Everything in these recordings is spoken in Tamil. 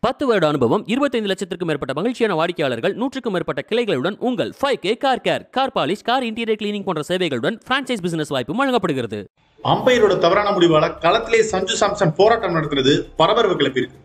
பத்து வருட அனுபவம் இருபத்தைந்து லட்சத்திற்கும் மேற்பட்ட மகிழ்ச்சியான வாடிக்கையாளர்கள் நூற்றுக்கும் மேற்பட்ட கிளைகளுடன் உங்கள் five K car care car polish car interior cleaning போன்ற சேவைகளுடன் பிரான்ச்சைஸ் பிசினஸ் வாய்ப்பு வழங்கப்படுகிறது அம்பையரோட தவறான முடிவால களத்திலே சஞ்சு சாம்சன் போராட்டம் நடத்துறது பரபரப்பு கிளப்பியிருக்கு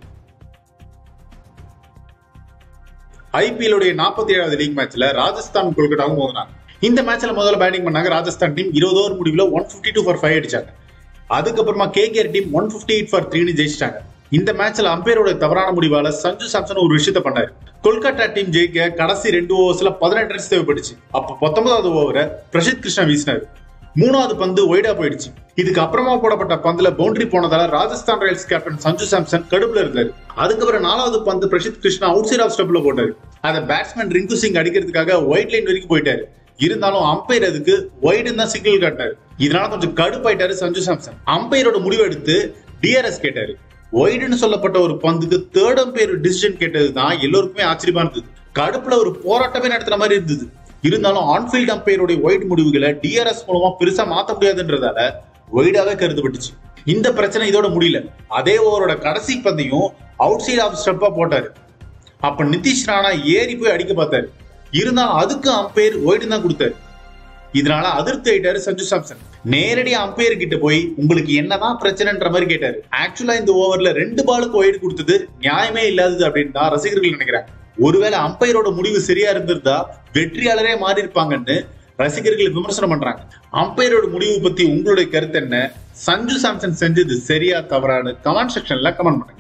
ஐபிஎல் உடைய நாற்பத்தி ஏழாவது லீக் மேட்ச்ல ராஜஸ்தான் கொல்கட்டாவும் மோதினாங்க இந்த மேட்ச்ல முதல்ல பேட்டிங் பண்ணாங்க ராஜஸ்தான் டீம் இருபது ஓவர் முடிவுல one fifty two for five அடிச்சாங்க அதுக்கப்புறமா KKR team one fifty eight for த்ரீனு ஜெயிச்சிட்டாங்க இந்த மேட்ச்ல அம்பையரோட தவறான முடிவால சஞ்சு சாம்சன் ஒரு விஷயத்த பண்ணாரு கொல்கத்தா டீம் ஜெயிக்க கடைசி ரெண்டு ஓவர்ஸ்ல பதினெட்டு ரன்ஸ் தேவைப்பட்டுச்சு அப்ப பத்தொன்பதாவது ஓவரை பிரசித் கிருஷ்ணா வீசினாரு மூணாவது பந்து ஒய்டா போயிடுச்சு இதுக்கு அப்புறமா போடப்பட்ட பந்துல பவுண்டரி போனதால ராஜஸ்தான் ராயல்ஸ் கேப்டன் சஞ்சு சாம்சன் கடுப்புல இருந்தாரு அதுக்கப்புறம் நாலாவது பந்து Prasidh Krishna outside off ஸ்டெப்ல போட்டாரு அதை பேட்ஸ்மேன் ரிங்கு சிங் அடிக்கிறதுக்காக ஒயிட் லைன் வரைக்கும் போயிட்டாரு இருந்தாலும் அம்பையர் அதுக்கு ஒயிடுன்னு தான் சிங்கிள் காட்டினாரு இதனால கொஞ்சம் கடுப்பாயிட்டாரு சஞ்சு சாம்சன் அம்பையரோட முடிவு எடுத்து டிஆர்எஸ் கேட்டாரு ஒயிடுன்னு சொல்லப்பட்ட ஒரு பந்துக்கு தேர்ட் அம்பையர் டிசிஷன் கேட்டது தான் எல்லோருக்குமே ஆச்சரியமா இருந்தது கடுப்புல ஒரு போராட்டமே நடத்துற மாதிரி இருந்தது இருந்தாலும் ஆன்ஃபீல்ட் அம்பையருடைய ஒயிட் முடிவுகளை டிஆர்எஸ் மூலமா பெருசா மாத்த முடியாதுன்றதால ஒயிடாவே கருதப்பட்டுச்சு இந்த பிரச்சனை இதோட முடியல அதே ஓவரோட கடைசி பந்தையும் அவுட் சைட் ஆஃப் ஸ்டெப்பா போட்டாரு அப்ப நிதிஷ் ராணா ஏறி போய் அடிக்க பார்த்தாரு இருந்தாலும் அதுக்கு அம்பையர் ஒயிடு தான் கொடுத்தாரு இதனால அதிர்ச்சி ஆயிட்டாரு சஞ்சு சாம்சன் நேரடியா அம்பையர் கிட்ட போய் உங்களுக்கு என்னதான் பிரச்சனைன்ற மாதிரி கேட்டாரு ஆக்சுவலா இந்த ஓவர்ல ரெண்டு பாலுக்கு ஒயிடு கொடுத்தது நியாயமே இல்லாதது அப்படின்னு தான் ரசிகர்கள் நினைக்கிறாங்க ஒருவேளை அம்பையரோட முடிவு சரியா இருந்திருந்தா வெற்றியாளரே மாறி இருப்பாங்கன்னு ரசிகர்கள் விமர்சனம் பண்றாங்க அம்பையரோட முடிவு பத்தி உங்களுடைய கருத்து என்ன சஞ்சு சாம்சன் செஞ்சது சரியா தவறான்னு கமெண்ட் செக்ஷன்ல கமெண்ட் பண்ணுங்க